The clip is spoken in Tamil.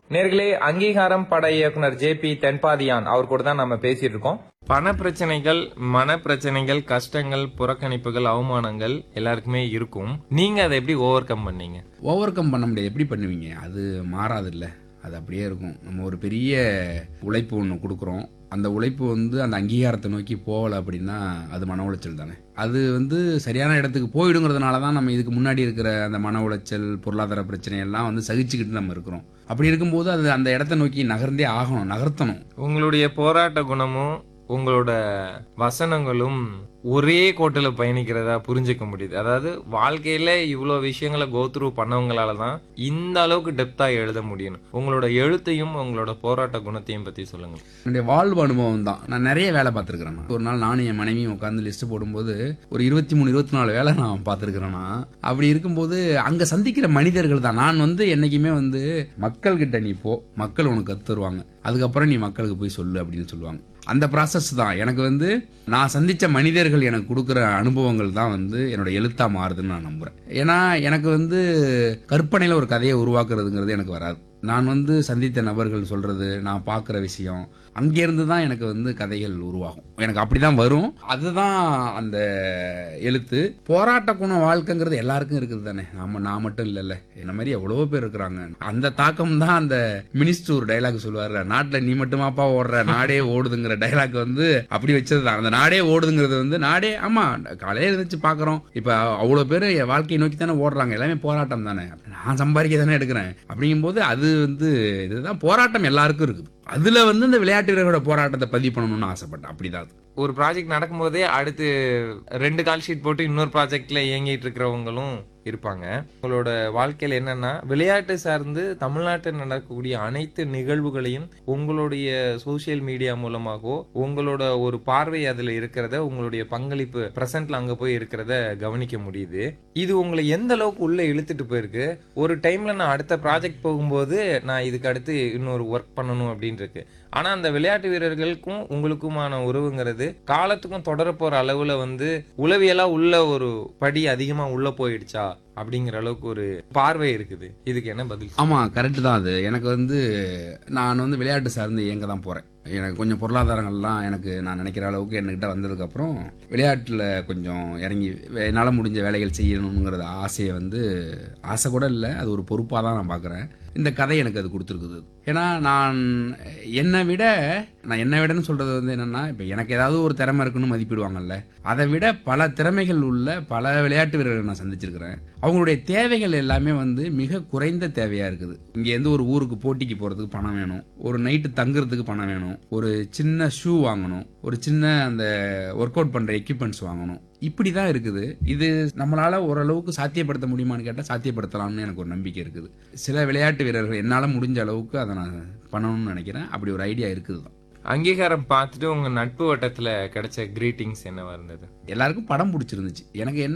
நேர்களே அங்கீகாரம் பட இயக்குனர் ஜே பி தென்பாதியான் அவர் கூட தான் நம்ம பேசிட்டு இருக்கோம் பண பிரச்சனைகள் மன பிரச்சனைகள் கஷ்டங்கள் புறக்கணிப்புகள் அவமானங்கள் எல்லாருக்குமே இருக்கும் நீங்க அதை எப்படி ஓவர் கம் பண்ணீங்க ஓவர் கம் பண்ண முடியாது எப்படி பண்ணுவீங்க அது மாறாது இல்ல அது அப்படியே இருக்கும் நம்ம ஒரு பெரிய உழைப்பு ஒன்று கொடுக்குறோம் அந்த உழைப்பு வந்து அந்த அங்கீகாரத்தை நோக்கி போகலை அப்படின்னா அது மன உளைச்சல் தானே அது வந்து சரியான இடத்துக்கு போயிடுங்கிறதுனால தான் நம்ம இதுக்கு முன்னாடி இருக்கிற அந்த மன உளைச்சல் பொருளாதார பிரச்சனை எல்லாம் வந்து சகிச்சுக்கிட்டு நம்ம இருக்கிறோம் அப்படி இருக்கும்போது அது அந்த இடத்த நோக்கி நகர்ந்தே ஆகணும் நகர்த்தணும் உங்களுடைய போராட்ட குணமும் உங்களோட வசனங்களும் ஒரே கோட்டில் பயணிக்கிறதா புரிஞ்சுக்க முடியுது அதாவது வாழ்க்கையில இவ்வளோ விஷயங்களை கோத்ரூ பண்ணவங்களால தான் இந்த அளவுக்கு டெப்தா எழுத முடியும் உங்களோட எழுத்தையும் உங்களோட போராட்ட குணத்தையும் பத்தி சொல்லுங்க என்னுடைய வாழ்வு அனுபவம் தான் நான் நிறைய வேலை பார்த்துருக்கிறேன் ஒரு நாள் நானும் என் மனைவியும் உட்காந்து லிஸ்ட் போடும்போது ஒரு இருபத்தி மூணு இருபத்தி நாலு வேலை நான் பார்த்துருக்கிறேன்னா அப்படி இருக்கும்போது அங்கே சந்திக்கிற மனிதர்கள் தான் நான் வந்து என்னைக்குமே வந்து மக்கள்கிட்ட நீ போ மக்கள் உனக்கு கத்து தருவாங்க அதுக்கப்புறம் நீ மக்களுக்கு போய் சொல்லு அப்படின்னு சொல்லுவாங்க அந்த ப்ராசஸ் தான் எனக்கு வந்து நான் சந்திச்ச மனிதர்கள் எனக்கு கொடுக்குற அனுபவங்கள் தான் வந்து என்னோட எழுத்தா மாறுதுன்னு நான் நம்புறேன் ஏன்னா எனக்கு வந்து கற்பனையில் ஒரு கதையை உருவாக்குறதுங்கிறது எனக்கு வராது நான் வந்து சந்தித்த நபர்கள் சொல்றது நான் பார்க்குற விஷயம் அங்கேருந்து தான் எனக்கு வந்து கதைகள் உருவாகும் எனக்கு அப்படிதான் வரும் அதுதான் அந்த எழுத்து போராட்ட குண வாழ்க்கைங்கிறது எல்லாருக்கும் இருக்குது தானே நாம நான் மட்டும் இல்லைல்ல என்ன மாதிரி எவ்வளவோ பேர் இருக்கிறாங்க அந்த தாக்கம் தான் அந்த மினிஸ்டர் ஒரு டைலாக் சொல்லுவார்ல நாட்டில் நீ மட்டுமாப்பா ஓடுற நாடே ஓடுதுங்கிற டைலாக் வந்து அப்படி வச்சது தான் அந்த நாடே ஓடுதுங்கிறது வந்து நாடே ஆமா காலையில எழுந்திரிச்சு பார்க்குறோம் இப்போ அவ்வளோ பேர் என் வாழ்க்கையை நோக்கி தானே ஓடுறாங்க எல்லாமே போராட்டம் தானே நான் சம்பாதிக்க தானே எடுக்கிறேன் அப்படிங்கும்போது அது வந்து இதுதான் போராட்டம் எல்லாருக்கும் இருக்குது அதுல வந்து இந்த விளையாட்டு வீரர்களோட போராட்டத்தை பதிவு பண்ணணும்னு ஆசைப்பட்டேன் அப்படிதான் அது. ஒரு ப்ராஜெக்ட் நடக்கும்போதே அடுத்து ரெண்டு கால் ஷீட் போட்டு இன்னொரு ப்ராஜெக்ட்ல இயங்கிட்டு இருக்கிறவங்களும் இருப்பாங்க உங்களோட வாழ்க்கையில என்னன்னா விளையாட்டு சார்ந்து தமிழ்நாட்டில் நடக்கக்கூடிய அனைத்து நிகழ்வுகளையும் உங்களுடைய சோசியல் மீடியா மூலமாகவோ உங்களோட ஒரு பார்வை அதுல இருக்கிறத உங்களுடைய பங்களிப்பு பிரசன்ட்ல அங்க போய் இருக்கிறத கவனிக்க முடியுது இது உங்களை எந்த அளவுக்கு உள்ள இழுத்துட்டு போயிருக்கு ஒரு டைம்ல நான் அடுத்த ப்ராஜெக்ட் போகும்போது நான் இதுக்கு அடுத்து இன்னொரு ஒர்க் பண்ணணும் அப்படின்னு இருக்கு ஆனா அந்த விளையாட்டு வீரர்களுக்கும் உங்களுக்குமான உறவுங்கிறது காலத்துக்கும் தொடர போற அளவுல வந்து உளவியலா உள்ள ஒரு படி அதிகமா உள்ள போயிடுச்சா அப்படிங்கிற அளவுக்கு ஒரு பார்வை இருக்குது இதுக்கு என்ன பதில் ஆமா கரெக்ட் தான் அது எனக்கு வந்து நான் வந்து விளையாட்டு சார்ந்து இயங்க தான் போறேன் எனக்கு கொஞ்சம் பொருளாதாரங்கள்லாம் எனக்கு நான் நினைக்கிற அளவுக்கு என்கிட்ட வந்ததுக்கப்புறம் விளையாட்டில் கொஞ்சம் இறங்கி என்னால் முடிஞ்ச வேலைகள் செய்யணுங்கிறத ஆசையை வந்து ஆசை கூட இல்லை அது ஒரு பொறுப்பாக தான் நான் பார்க்குறேன் இந்த கதை எனக்கு அது கொடுத்துருக்குது ஏன்னா நான் என்னை விட நான் என்னை விடன்னு சொல்கிறது வந்து என்னென்னா இப்போ எனக்கு ஏதாவது ஒரு திறமை இருக்குன்னு மதிப்பிடுவாங்கல்ல அதை விட பல திறமைகள் உள்ள பல விளையாட்டு வீரர்களை நான் சந்திச்சிருக்கிறேன் அவங்களுடைய தேவைகள் எல்லாமே வந்து மிக குறைந்த தேவையாக இருக்குது இங்கேருந்து ஒரு ஊருக்கு போட்டிக்கு போகிறதுக்கு பணம் வேணும் ஒரு நைட்டு தங்குறதுக்கு பணம் வேணும் ஒரு சின்ன ஷூ வாங்கணும் ஒரு சின்ன அந்த ஒர்க் அவுட் பண்ணுற எக்யூப்மெண்ட்ஸ் வாங்கணும் இப்படி தான் இருக்குது இது நம்மளால ஓரளவுக்கு சாத்தியப்படுத்த முடியுமான்னு கேட்டால் சாத்தியப்படுத்தலாம்னு எனக்கு ஒரு நம்பிக்கை இருக்குது சில விளையாட்டு வீரர்கள் என்னால் முடிஞ்ச அளவுக்கு அதை நான் பண்ணணும்னு நினைக்கிறேன் அப்படி ஒரு ஐடியா இருக்குது தான் அங்கீகாரம் பார்த்துட்டு உங்க நட்பு வட்டத்துல கிடைச்ச கிரீட்டிங்ஸ் என்னவா இருந்தது எல்லாருக்கும் படம் பிடிச்சிருந்துச்சு எனக்கு என்ன